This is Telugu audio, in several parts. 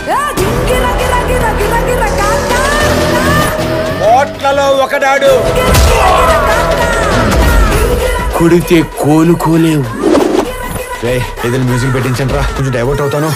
కోట్లలో ఒకడాడు కుడితే కోలుకోలేవు రే ఏదైనా మ్యూజిక్ పెట్టించండి రా కొంచెం డైవర్ట్ అవుతాను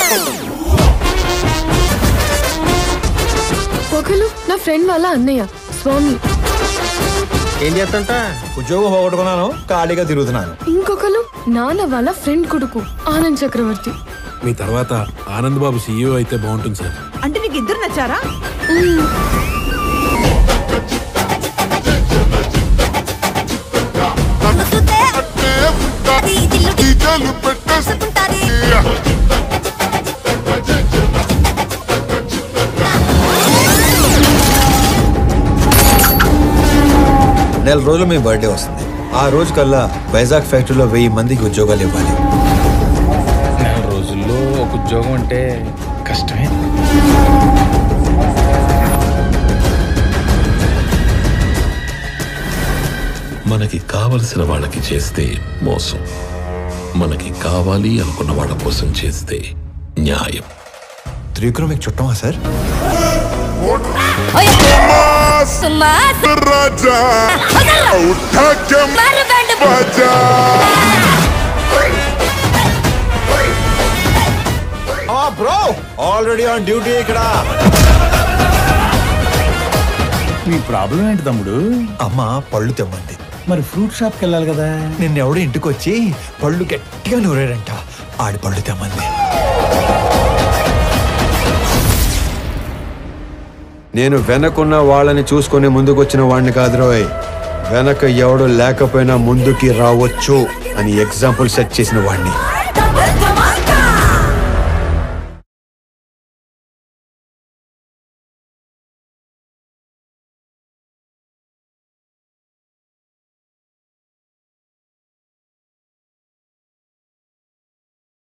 ఒకరు నా ఫ్రెండ్ వాళ్ళ అన్నయ్య స్వామి ఏం చేస్తంట ఉద్యోగం పోగొట్టుకున్నాను ఖాళీగా తిరుగుతున్నాను ఇంకొకరు నాన్న వాళ్ళ ఫ్రెండ్ కొడుకు ఆనంద్ చక్రవర్తి మీ తర్వాత ఆనంద్ బాబు సీఈఓ అయితే బాగుంటుంది సార్ అంటే నీకు ఇద్దరు నచ్చారా నెల రోజులు మీ బర్త్డే వస్తుంది ఆ రోజు కల్లా వైజాగ్ ఫ్యాక్టరీలో వెయ్యి మందికి ఉద్యోగాలు ఇవ్వాలి నెల రోజుల్లో ఒక ఉద్యోగం అంటే కష్టమే మనకి కావలసిన వాళ్ళకి చేస్తే మోసం మనకి కావాలి అనుకున్న వాళ్ళ కోసం చేస్తే న్యాయం త్రివిక్రమ్ మీకు చుట్టమా సార్ राजा उठा के बजा బ్రో ఆల్రెడీ ఆన్ డ్యూటీ ఇక్కడ మీ ప్రాబ్లం ఏంటి తమ్ముడు అమ్మ పళ్ళు తెమ్మంది మరి ఫ్రూట్ షాప్కి వెళ్ళాలి కదా నిన్నెవడో ఇంటికి వచ్చి పళ్ళు గట్టిగా నూరాడంట ఆడి పళ్ళు తెమ్మంది నేను వెనకున్న వాళ్ళని చూసుకొని ముందుకొచ్చిన వాడిని కాదు రోయ్ వెనక ఎవడు లేకపోయినా ముందుకి రావచ్చు అని ఎగ్జాంపుల్ సెట్ చేసిన వాడిని